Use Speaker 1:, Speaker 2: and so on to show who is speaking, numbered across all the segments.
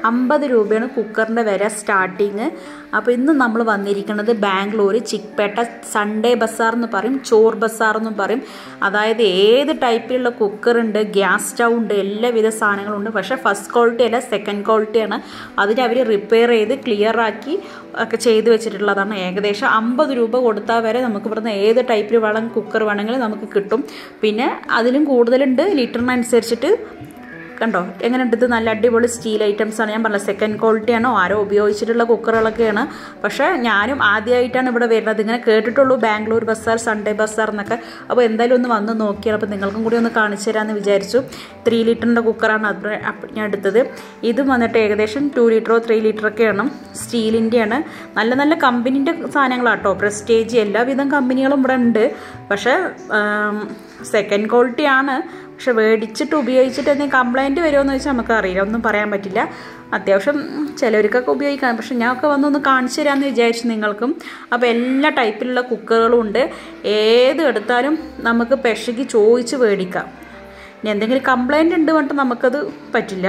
Speaker 1: അമ്പത് രൂപയാണ് കുക്കറിൻ്റെ വില സ്റ്റാർട്ടിങ് അപ്പോൾ ഇന്ന് നമ്മൾ വന്നിരിക്കുന്നത് ബാംഗ്ലൂർ ചിക്പേട്ട സൺഡേ ബസാർ എന്ന് പറയും ചോർ ബസാർ എന്നും പറയും അതായത് ഏത് ടൈപ്പിലുള്ള കുക്കറുണ്ട് ഗ്യാസ് സ്റ്റൗ ഉണ്ട് എല്ലാവിധ സാധനങ്ങളുണ്ട് പക്ഷേ ഫസ്റ്റ് ക്വാളിറ്റി അല്ല സെക്കൻഡ് ക്വാളിറ്റിയാണ് അതിന് അവർ റിപ്പയർ ചെയ്ത് ക്ലിയർ ആക്കി ഒക്കെ ചെയ്ത് വെച്ചിട്ടുള്ളതാണ് ഏകദേശം അമ്പത് രൂപ കൊടുത്താൽ വരെ നമുക്ക് ഇവിടുന്ന് ഏത് ടൈപ്പിൽ വേണം കുക്കർ വേണമെങ്കിലും നമുക്ക് കിട്ടും പിന്നെ അതിലും കൂടുതലുണ്ട് ലിറ്ററിനനുസരിച്ചിട്ട് കണ്ടോ എങ്ങനെയുണ്ട് ഇത് നല്ല അടിപൊളി സ്റ്റീൽ ഐറ്റംസ് ആണ് ഞാൻ പറഞ്ഞത് സെക്കൻഡ് ക്വാളിറ്റിയാണോ ആരോ ഉപയോഗിച്ചിട്ടുള്ള കുക്കറുകളൊക്കെയാണ് പക്ഷേ ഞാനും ആദ്യമായിട്ടാണ് ഇവിടെ വരുന്നത് ഇങ്ങനെ കേട്ടിട്ടുള്ളൂ ബാംഗ്ലൂർ ബസാർ സൺഡേ ബസാർ എന്നൊക്കെ അപ്പോൾ എന്തായാലും ഒന്ന് വന്ന് നോക്കിയാണ് അപ്പോൾ നിങ്ങൾക്കും കൂടി ഒന്ന് കാണിച്ചു തരാമെന്ന് വിചാരിച്ചു ത്രീ ലിറ്ററിൻ്റെ കുക്കറാണ് അത് ഞാൻ എടുത്തത് ഇതും വന്നിട്ട് ഏകദേശം ടു ലിറ്ററോ ത്രീ ലിറ്ററൊക്കെയാണ് സ്റ്റീലിൻ്റെയാണ് നല്ല നല്ല കമ്പനീൻ്റെ സാധനങ്ങളാട്ടോ പ്രസ്റ്റേജ് എല്ലാവിധം കമ്പനികളും ഇവിടെ ഉണ്ട് പക്ഷേ സെക്കൻഡ് ക്വാളിറ്റിയാണ് പക്ഷെ മേടിച്ചിട്ട് ഉപയോഗിച്ചിട്ട് എന്തെങ്കിലും കംപ്ലൈൻറ്റ് വരുമോ എന്ന് വെച്ചാൽ നമുക്ക് അറിയില്ല ഒന്നും പറയാൻ പറ്റില്ല അത്യാവശ്യം ചിലവർക്കൊക്കെ ഉപയോഗിക്കാം പക്ഷെ ഞാനൊക്കെ വന്നൊന്ന് കാണിച്ചു തരാമെന്ന് വിചാരിച്ചു നിങ്ങൾക്കും അപ്പോൾ എല്ലാ ടൈപ്പിലുള്ള കുക്കറുകളും ഉണ്ട് ഏത് എടുത്താലും നമുക്ക് പെശകി ചോദിച്ച് മേടിക്കാം ഇനി എന്തെങ്കിലും കംപ്ലൈൻറ്റ് ഉണ്ട് പറഞ്ഞിട്ട് നമുക്കത് പറ്റില്ല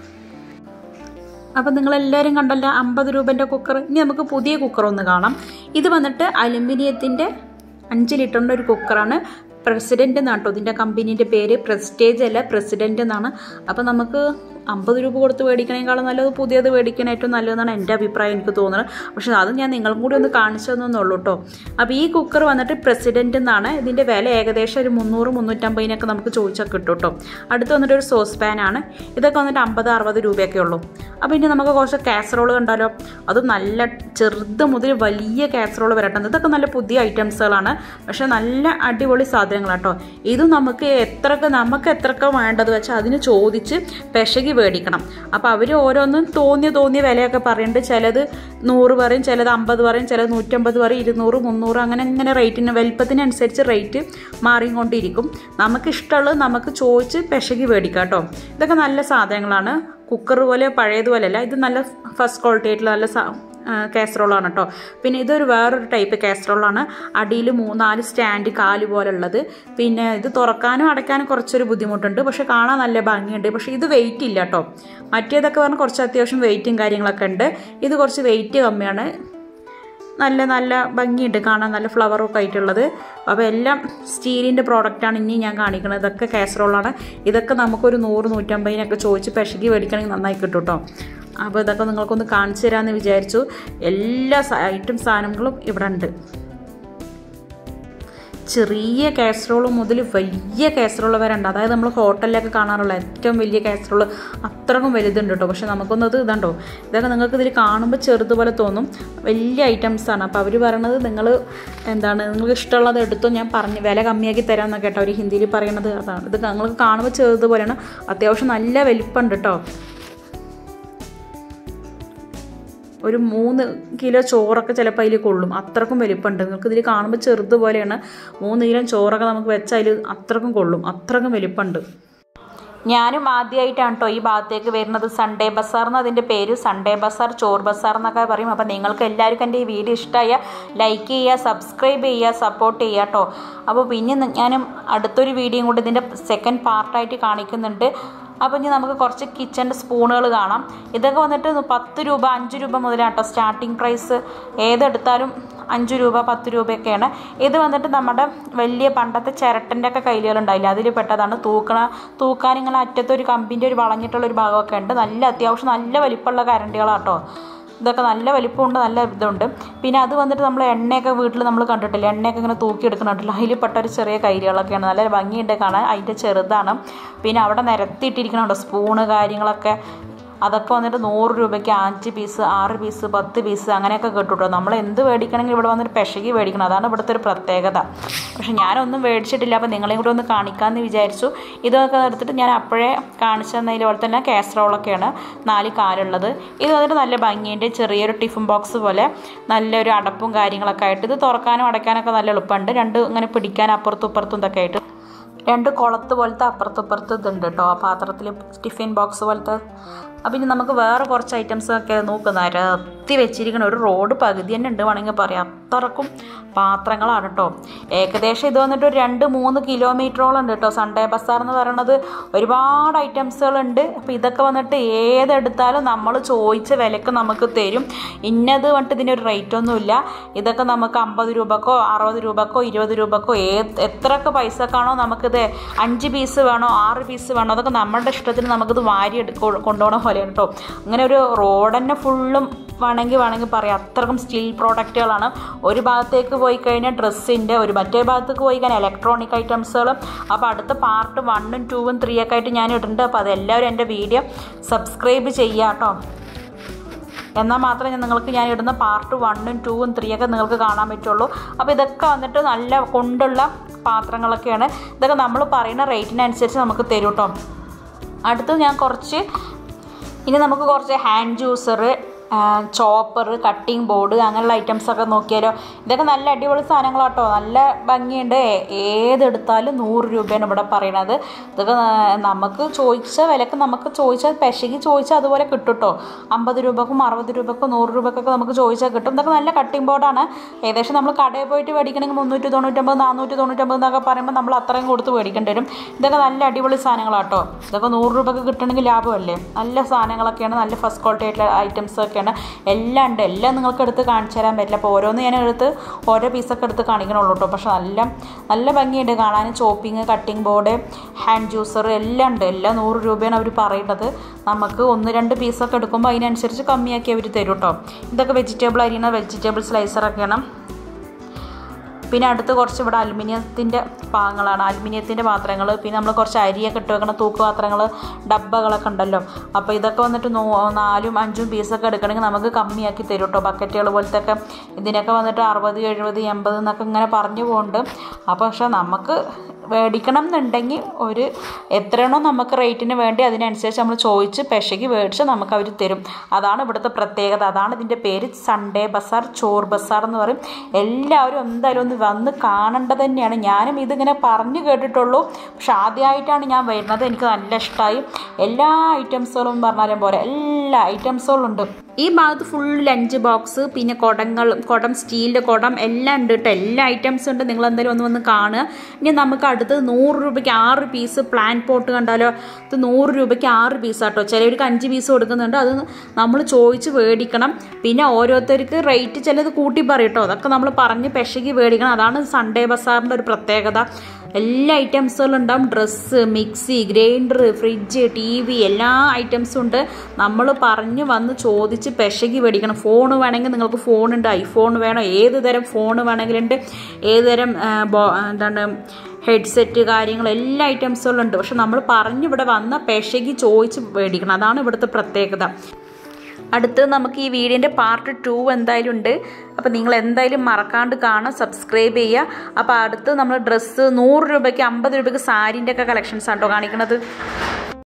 Speaker 1: അപ്പം നിങ്ങളെല്ലാവരും കണ്ടല്ലോ അമ്പത് രൂപൻ്റെ കുക്കർ ഇനി നമുക്ക് പുതിയ കുക്കർ ഒന്ന് കാണാം ഇത് വന്നിട്ട് അലുമിനിയത്തിൻ്റെ അഞ്ച് ലിറ്ററിൻ്റെ ഒരു കുക്കറാണ് പ്രസിഡൻ്റ് എന്നാണ് കേട്ടോ ഇതിൻ്റെ കമ്പനീൻ്റെ പേര് പ്രസ്റ്റേജ് അല്ല പ്രസിഡൻ്റ് എന്നാണ് അപ്പോൾ നമുക്ക് അമ്പത് രൂപ കൊടുത്ത് മേടിക്കണേക്കാളും നല്ലത് പുതിയത് മേടിക്കാൻ ഏറ്റവും നല്ലതെന്നാണ് എൻ്റെ അഭിപ്രായം എനിക്ക് തോന്നുന്നത് പക്ഷേ അത് ഞാൻ നിങ്ങളും കൂടി ഒന്ന് കാണിച്ചു തന്നുള്ളൂ കേട്ടോ അപ്പോൾ ഈ കുക്കർ വന്നിട്ട് പ്രസിഡൻ്റ് എന്നാണ് ഇതിൻ്റെ വില ഏകദേശം ഒരു മുന്നൂറ് മുന്നൂറ്റമ്പതിനൊക്കെ നമുക്ക് ചോദിച്ചാൽ കിട്ടും കേട്ടോ അടുത്ത് വന്നിട്ട് ഒരു സോസ് പാനാണ് ഇതൊക്കെ വന്നിട്ട് അമ്പത് അറുപത് രൂപയൊക്കെ ഉള്ളൂ അപ്പോൾ ഇനി നമുക്ക് കുറച്ച് കാസറോൾ കണ്ടാലോ അത് നല്ല ചെറുത് മുതൽ വലിയ കാസറോൾ വരട്ടെ ഇതൊക്കെ നല്ല പുതിയ ഐറ്റംസുകളാണ് പക്ഷേ നല്ല അടിപൊളി സാധനങ്ങളാട്ടോ ഇത് നമുക്ക് എത്രക്ക് നമുക്ക് എത്രക്ക് വേണ്ടത് വെച്ചാൽ അതിന് ചോദിച്ച് പെശകി മേടിക്കണം അപ്പോൾ അവർ ഓരോന്നും തോന്നിയ തോന്നിയ വിലയൊക്കെ പറയുന്നുണ്ട് ചിലത് നൂറ് പറയും ചിലത് അമ്പത് പറയും ചിലത് നൂറ്റമ്പത് പറയും ഇരുന്നൂറ് മുന്നൂറ് അങ്ങനെ ഇങ്ങനെ റേറ്റിന് വലിപ്പത്തിനനുസരിച്ച് റേറ്റ് മാറിക്കൊണ്ടിരിക്കും നമുക്ക് ഇഷ്ടമുള്ളത് നമുക്ക് ചോദിച്ച് പെശകി മേടിക്കാം കേട്ടോ ഇതൊക്കെ നല്ല സാധനങ്ങളാണ് കുക്കർ പോലെ പഴയതുപോലെയല്ല ഇത് നല്ല ഫസ്റ്റ് ക്വാളിറ്റി ആയിട്ടുള്ള നല്ല കാസറോളാണ് കേട്ടോ പിന്നെ ഇതൊരു വേറൊരു ടൈപ്പ് കാസറോളാണ് അടിയിൽ മൂന്നാല് സ്റ്റാൻഡ് കാല് പോലെ ഉള്ളത് പിന്നെ ഇത് തുറക്കാനും അടയ്ക്കാനും കുറച്ചൊരു ബുദ്ധിമുട്ടുണ്ട് പക്ഷെ കാണാൻ നല്ല ഭംഗിയുണ്ട് പക്ഷേ ഇത് വെയിറ്റ് ഇല്ല കേട്ടോ മറ്റേതൊക്കെ പറഞ്ഞാൽ കുറച്ച് അത്യാവശ്യം വെയിറ്റും കാര്യങ്ങളൊക്കെ ഉണ്ട് ഇത് കുറച്ച് വെയിറ്റ് കമ്മിയാണ് നല്ല നല്ല ഭംഗിയുണ്ട് കാണാൻ നല്ല ഫ്ലവറൊക്കെ ആയിട്ടുള്ളത് അപ്പോൾ എല്ലാം സ്റ്റീലിൻ്റെ പ്രോഡക്റ്റാണ് ഇനി ഞാൻ കാണിക്കുന്നത് ഇതൊക്കെ കാസറോളാണ് ഇതൊക്കെ നമുക്കൊരു നൂറ് നൂറ്റമ്പതിനൊക്കെ ചോദിച്ച് പെശകി മേടിക്കണമെങ്കിൽ നന്നായി കിട്ടും കേട്ടോ അപ്പോൾ ഇതൊക്കെ നിങ്ങൾക്കൊന്ന് കാണിച്ചു തരാമെന്ന് വിചാരിച്ചു എല്ലാ ഐറ്റം സാധനങ്ങളും ഇവിടെ ഉണ്ട് ചെറിയ കാസറോൾ മുതൽ വലിയ കാസറോൾ വരെ ഉണ്ട് അതായത് നമ്മൾ ഹോട്ടലിലൊക്കെ കാണാറുള്ള ഏറ്റവും വലിയ കാസറോൾ അത്രക്കും വലുതുണ്ട് കേട്ടോ പക്ഷെ നമുക്കൊന്നത് ഇതുണ്ടോ ഇതൊക്കെ നിങ്ങൾക്ക് ഇതിൽ കാണുമ്പോൾ ചെറുതുപോലെ തോന്നും വലിയ ഐറ്റംസാണ് അപ്പോൾ അവർ പറയണത് നിങ്ങൾ എന്താണ് നിങ്ങൾക്ക് ഇഷ്ടമുള്ളത് എടുത്തോ ഞാൻ പറഞ്ഞ് വില കമ്മിയാക്കി തരാമെന്നൊക്കെ കേട്ടോ അവർ ഹിന്ദിയിൽ പറയണത് അതാണ് ഇത് നിങ്ങൾക്ക് കാണുമ്പോൾ ചെറുതുപോലെയാണ് അത്യാവശ്യം നല്ല വലിപ്പമുണ്ട് കേട്ടോ ഒരു മൂന്ന് കിലോ ചോറൊക്കെ ചിലപ്പോൾ അതിൽ കൊള്ളും അത്രക്കും വലിപ്പമുണ്ട് നിങ്ങൾക്ക് ഇതിൽ കാണുമ്പോൾ ചെറുതുപോലെയാണ് മൂന്ന് കിലോ ചോറൊക്കെ നമുക്ക് വെച്ചാൽ അതിൽ അത്രക്കും കൊള്ളും അത്രക്കും വലിപ്പമുണ്ട് ഞാനും ആദ്യമായിട്ടാണ് കേട്ടോ ഈ ഭാഗത്തേക്ക് വരുന്നത് സൺഡേ ബസാർ എന്ന് അതിൻ്റെ പേര് സൺഡേ ബസാർ ചോർ ബസാർ എന്നൊക്കെ പറയും അപ്പോൾ നിങ്ങൾക്ക് എല്ലാവർക്കും എൻ്റെ ഈ വീഡിയോ ഇഷ്ടമായ ലൈക്ക് ചെയ്യുക സബ്സ്ക്രൈബ് ചെയ്യുക സപ്പോർട്ട് ചെയ്യുക കേട്ടോ അപ്പോൾ പിന്നെ ഞാനും അടുത്തൊരു വീഡിയോയും കൂടി ഇതിൻ്റെ സെക്കൻഡ് പാർട്ടായിട്ട് കാണിക്കുന്നുണ്ട് അപ്പോൾ ഇനി നമുക്ക് കുറച്ച് കിച്ചൻ്റെ സ്പൂണുകൾ കാണാം ഇതൊക്കെ വന്നിട്ട് പത്ത് രൂപ അഞ്ച് രൂപ മുതലാണ് കേട്ടോ സ്റ്റാർട്ടിങ് പ്രൈസ് ഏതെടുത്താലും അഞ്ച് രൂപ പത്ത് രൂപയൊക്കെയാണ് ഇത് വന്നിട്ട് നമ്മുടെ വലിയ പണ്ടത്തെ ചിരട്ടൻ്റെ ഒക്കെ കയ്യിലുകളുണ്ടായില്ല അതിൽ പെട്ടതാണ് തൂക്കണ തൂക്കാൻ ഇങ്ങനെ അറ്റത്തൊരു കമ്പിൻ്റെ ഒരു വളഞ്ഞിട്ടുള്ള ഒരു ഭാഗമൊക്കെ ഉണ്ട് നല്ല അത്യാവശ്യം നല്ല വലിപ്പമുള്ള കരണ്ടികളാട്ടോ ഇതൊക്കെ നല്ല വലിപ്പമുണ്ട് നല്ല ഇതുണ്ട് പിന്നെ അത് വന്നിട്ട് നമ്മൾ എണ്ണയൊക്കെ വീട്ടിൽ നമ്മൾ കണ്ടിട്ടില്ല എണ്ണയൊക്കെ ഇങ്ങനെ തൂക്കി എടുക്കുന്നുണ്ടല്ലോ അതിൽ പെട്ട ഒരു ചെറിയ കൈരികളൊക്കെയാണ് നല്ല ഭംഗിയുണ്ട് കാണാൻ അതിൻ്റെ ചെറുതാണ് പിന്നെ അവിടെ നിരത്തിയിട്ടിരിക്കണുണ്ടോ സ്പൂണ് കാര്യങ്ങളൊക്കെ അതൊക്കെ വന്നിട്ട് നൂറ് രൂപയ്ക്ക് അഞ്ച് പീസ് ആറ് പീസ് പത്ത് പീസ് അങ്ങനെയൊക്കെ കിട്ടുട്ടോ നമ്മൾ എന്ത് മേടിക്കണമെങ്കിൽ ഇവിടെ വന്നിട്ട് പെശകി മേടിക്കണം അതാണ് ഇവിടുത്തെ ഒരു പ്രത്യേകത പക്ഷെ ഞാനൊന്നും മേടിച്ചിട്ടില്ല അപ്പോൾ നിങ്ങളെയും കൂടെ ഒന്ന് കാണിക്കാമെന്ന് വിചാരിച്ചു ഇതൊക്കെ എടുത്തിട്ട് ഞാൻ അപ്പോഴേ കാണിച്ചു തന്നതിൽ പോലെ തന്നെ കാസറോളൊക്കെയാണ് നാല് കാലുള്ളത് ഇത് വന്നിട്ട് നല്ല ഭംഗിയുണ്ട് ചെറിയൊരു ടിഫിൻ ബോക്സ് പോലെ നല്ലൊരു അടപ്പും കാര്യങ്ങളൊക്കെ ആയിട്ട് ഇത് തുറക്കാനും അടയ്ക്കാനൊക്കെ നല്ല എളുപ്പമുണ്ട് രണ്ട് ഇങ്ങനെ പിടിക്കാൻ അപ്പുറത്തും ഇപ്പുറത്തും ഇതൊക്കെ ആയിട്ട് രണ്ട് കുളത്ത് പോലത്തെ അപ്പുറത്ത് ഇപ്പുറത്ത് ഇതുണ്ട് കേട്ടോ ആ പാത്രത്തിൽ ടിഫിൻ ബോക്സ് പോലത്തെ അപ്പം ഇനി നമുക്ക് വേറെ കുറച്ച് ഐറ്റംസ് ഒക്കെ നോക്കുക നിരത്തി വെച്ചിരിക്കണ ഒരു റോഡ് പകുതി തന്നെ ഉണ്ട് വേണമെങ്കിൽ പറയാം അത്രക്കും പാത്രങ്ങളാണ് കേട്ടോ ഏകദേശം ഇത് വന്നിട്ട് ഒരു രണ്ട് മൂന്ന് കിലോമീറ്ററോളം ഉണ്ട് കേട്ടോ സൺഡേ ബസാർ എന്ന് പറയുന്നത് ഒരുപാട് ഐറ്റംസുകളുണ്ട് അപ്പോൾ ഇതൊക്കെ വന്നിട്ട് ഏതെടുത്താലും നമ്മൾ ചോദിച്ച വിലക്ക് നമുക്ക് തരും ഇന്നത് വന്നിട്ട് ഇതിൻ്റെ ഒരു റേറ്റ് ഒന്നുമില്ല ഇതൊക്കെ നമുക്ക് അമ്പത് രൂപക്കോ അറുപത് രൂപക്കോ ഇരുപത് രൂപക്കോ ഏത് എത്രയൊക്കെ പൈസക്കാണോ നമുക്കിത് അഞ്ച് പീസ് വേണോ ആറ് പീസ് വേണോ അതൊക്കെ നമ്മുടെ ഇഷ്ടത്തിന് നമുക്കിത് വാരി എടുക്ക കൊണ്ടുപോകണ പോലെയാണ് കേട്ടോ അങ്ങനെ ഒരു റോഡ് തന്നെ ഫുള്ളും വേണമെങ്കിൽ വേണമെങ്കിൽ പറയാം അത്രക്കും സ്റ്റീൽ പ്രോഡക്റ്റുകളാണ് ഒരു ഭാഗത്തേക്ക് പോയി കഴിഞ്ഞാൽ ഡ്രസ്സിൻ്റെ ഒരു മറ്റേ ഭാഗത്തേക്ക് പോയി കഴിഞ്ഞാൽ ഇലക്ട്രോണിക് ഐറ്റംസുകളും അപ്പോൾ അടുത്ത പാർട്ട് വണ്ണും ടൂവും ത്രീ ഒക്കെ ആയിട്ട് ഞാൻ ഇടുന്നുണ്ട് അപ്പോൾ അതെല്ലാവരും എൻ്റെ വീഡിയോ സബ്സ്ക്രൈബ് ചെയ്യുക കേട്ടോ എന്നാൽ മാത്രമേ ഞാൻ നിങ്ങൾക്ക് ഞാൻ ഇടുന്ന പാർട്ട് വണ്ണും ടൂവും ത്രീ ഒക്കെ നിങ്ങൾക്ക് കാണാൻ പറ്റുള്ളൂ അപ്പോൾ ഇതൊക്കെ വന്നിട്ട് നല്ല കൊണ്ടുള്ള പാത്രങ്ങളൊക്കെയാണ് ഇതൊക്കെ നമ്മൾ പറയുന്ന റേറ്റിനനുസരിച്ച് നമുക്ക് തരും കേട്ടോ അടുത്ത് ഞാൻ കുറച്ച് ഇനി നമുക്ക് കുറച്ച് hand juicer chopper cutting board അങ്ങനെയുള്ള ഐറ്റംസ് ഒക്കെ നോക്കിയാലോ ഇതൊക്കെ നല്ല അടിപൊളി സാധനങ്ങളാട്ടോ നല്ല ഭംഗിയുണ്ട് ഏ- ഏതെടുത്താലും നൂറ് രൂപയാണ് ഇവിടെ പറയണത് ഇതൊക്കെ ന- നമുക്ക് ചോദിച്ച വിലക്ക് നമുക്ക് ചോദിച്ചാൽ പെശകി ചോദിച്ചാൽ അതുപോലെ കിട്ടും കേട്ടോ അമ്പത് രൂപക്കും അറുപത് രൂപക്കും നൂറ് രൂപക്കൊക്കെ നമുക്ക് ചോദിച്ചാൽ കിട്ടും ഇതൊക്കെ നല്ല കട്ടിംഗ് ബോർഡാണ് ഏകദേശം നമ്മൾ കടയിൽ പോയിട്ട് മേടിക്കണമെങ്കിൽ മുന്നൂറ്റി തൊണ്ണൂറ്റമ്പത് നാനൂറ്റി തൊണ്ണൂറ്റമ്പത് എന്നൊക്കെ പറയുമ്പോൾ നമ്മൾ അത്രയും കൊടുത്ത് മേടിക്കേണ്ടി വരും ഇതൊക്കെ നല്ല അടിപൊളി സാധനങ്ങളാട്ടോ ഇതൊക്കെ നൂറ് രൂപക്ക് കിട്ടണമെങ്കിൽ ലാഭമല്ലേ നല്ല സാധനങ്ങളൊക്കെയാണ് നല്ല ഫസ്റ്റ് ക്വാളിറ്റി ആയിട്ടുള്ള ഐറ്റംസ് ഒക്കെയാണ് എല്ലാം ഉണ്ട് എല്ലാം നിങ്ങൾക്ക് എടുത്ത് കാണിച്ചു തരാൻ പറ്റില്ല അപ്പോൾ ഓരോന്ന് ഞാൻ എടുത്ത് ഓരോ പീസൊക്കെ എടുത്ത് കാണിക്കണുള്ളൂ കേട്ടോ പക്ഷെ നല്ല നല്ല ഭംഗിയുണ്ട് കാണാൻ chopping cutting board hand juicer എല്ലാം ഉണ്ട് എല്ലാം നൂറ് രൂപയാണ് അവർ പറയുന്നത് നമുക്ക് ഒന്ന് രണ്ട് പീസൊക്കെ എടുക്കുമ്പോൾ അതിനനുസരിച്ച് കമ്മിയാക്കി അവർ തരും കേട്ടോ ഇതൊക്കെ വെജിറ്റബിൾ അരിയണ വെജിറ്റബിൾ സ്ലൈസറൊക്കെയാണ് പിന്നെ അടുത്ത് കുറച്ച് ഇവിടെ അലുമിനിയത്തിൻ്റെ പാത്രങ്ങളാണ് അലുമിനിയത്തിൻ്റെ പാത്രങ്ങൾ പിന്നെ നമ്മൾ കുറച്ച് അരിയൊക്കെ ഇട്ട് വെക്കണ തൂക്കുപാത്രങ്ങൾ ഡബ്ബകളൊക്കെ ഉണ്ടല്ലോ അപ്പോൾ ഇതൊക്കെ വന്നിട്ട് നൂ നാലും അഞ്ചും പീസൊക്കെ എടുക്കണമെങ്കിൽ നമുക്ക് കമ്മിയാക്കി തരും കേട്ടോ ബക്കറ്റുകൾ പോലത്തെ ഒക്കെ ഇതിനൊക്കെ വന്നിട്ട് അറുപത് എഴുപത് എൺപത് എന്നൊക്കെ ഇങ്ങനെ പറഞ്ഞു പോകുന്നുണ്ട് അപ്പോൾ പക്ഷേ നമുക്ക് മേടിക്കണം എന്നുണ്ടെങ്കിൽ ഒരു എത്രയാണോ നമുക്ക് റേറ്റിന് വേണ്ടി അതിനനുസരിച്ച് നമ്മൾ ചോദിച്ച് പെശകി മേടിച്ച് നമുക്ക് അവർ തരും അതാണ് ഇവിടുത്തെ പ്രത്യേകത അതാണ് ഇതിൻ്റെ പേര് സൺഡേ ബസാർ ചോർ ബസാർ എന്ന് പറയും എല്ലാവരും എന്തായാലും ഒന്ന് വന്ന് കാണേണ്ടത് തന്നെയാണ് ഞാനും ഇതിങ്ങനെ പറഞ്ഞു കേട്ടിട്ടുള്ളൂ പക്ഷെ ആദ്യമായിട്ടാണ് ഞാൻ വരുന്നത് എനിക്ക് നല്ല ഇഷ്ടമായി എല്ലാ ഐറ്റംസുകളും പറഞ്ഞാലും പോലെ എല്ലാ ഐറ്റംസുകളും ഉണ്ട് ഈ ഭാഗത്ത് ഫുൾ ലഞ്ച് ബോക്സ് പിന്നെ കുടങ്ങൾ കുടം സ്റ്റീലിൻ്റെ കുടം എല്ലാം ഉണ്ട് കേട്ടോ എല്ലാ ഐറ്റംസും ഉണ്ട് നിങ്ങൾ എന്തായാലും ഒന്ന് വന്ന് കാണുക ഇനി നമുക്ക് അടുത്ത് നൂറ് രൂപയ്ക്ക് ആറ് പീസ് പ്ലാൻ പോട്ട് കണ്ടാലോ ഇത് നൂറ് രൂപയ്ക്ക് ആറ് പീസ് ആട്ടോ ചിലവർക്ക് അഞ്ച് പീസ് കൊടുക്കുന്നുണ്ട് അത് നമ്മൾ ചോദിച്ച് മേടിക്കണം പിന്നെ ഓരോരുത്തർക്ക് റേറ്റ് ചിലത് കൂട്ടി പറയും കേട്ടോ അതൊക്കെ നമ്മൾ പറഞ്ഞ് പെശകി മേടിക്കണം അതാണ് സൺഡേ ബസാറിൻ്റെ ഒരു പ്രത്യേകത എല്ലാ ഐറ്റംസുകളും ഉണ്ടാവും dress mixie grinder fridge T V എല്ലാ ഐറ്റംസും ഉണ്ട് നമ്മൾ പറഞ്ഞ് വന്ന് ചോദിച്ച് പെശകി മേടിക്കണം ഫോൺ വേണമെങ്കിൽ നിങ്ങൾക്ക് ഫോണുണ്ട് ഐഫോൺ വേണം ഏത് തരം ഫോൺ വേണമെങ്കിലുണ്ട് ഏത് തരം ആ, ബോ- എന്താണ് ഹെഡ്സെറ്റ് കാര്യങ്ങൾ എല്ലാ ഐറ്റംസുകളും ഉണ്ട് പക്ഷെ നമ്മൾ പറഞ്ഞ് ഇവിടെ വന്ന പെശകി ചോദിച്ച് മേടിക്കണം അതാണ് ഇവിടുത്തെ പ്രത്യേകത അടുത്ത് നമുക്ക് ഈ വീഡിയോൻ്റെ പാർട്ട് ടു എന്തായാലും ഉണ്ട് അപ്പോൾ നിങ്ങൾ എന്തായാലും മറക്കാണ്ട് കാണാം സബ്സ്ക്രൈബ് ചെയ്യുക അപ്പോൾ അടുത്ത് നമ്മൾ ഡ്രസ്സ് നൂറ് രൂപയ്ക്ക് അമ്പത് രൂപയ്ക്ക് സാരീൻ്റെ ഒക്കെ കളക്ഷൻസ് ആട്ടോ കാണിക്കുന്നത്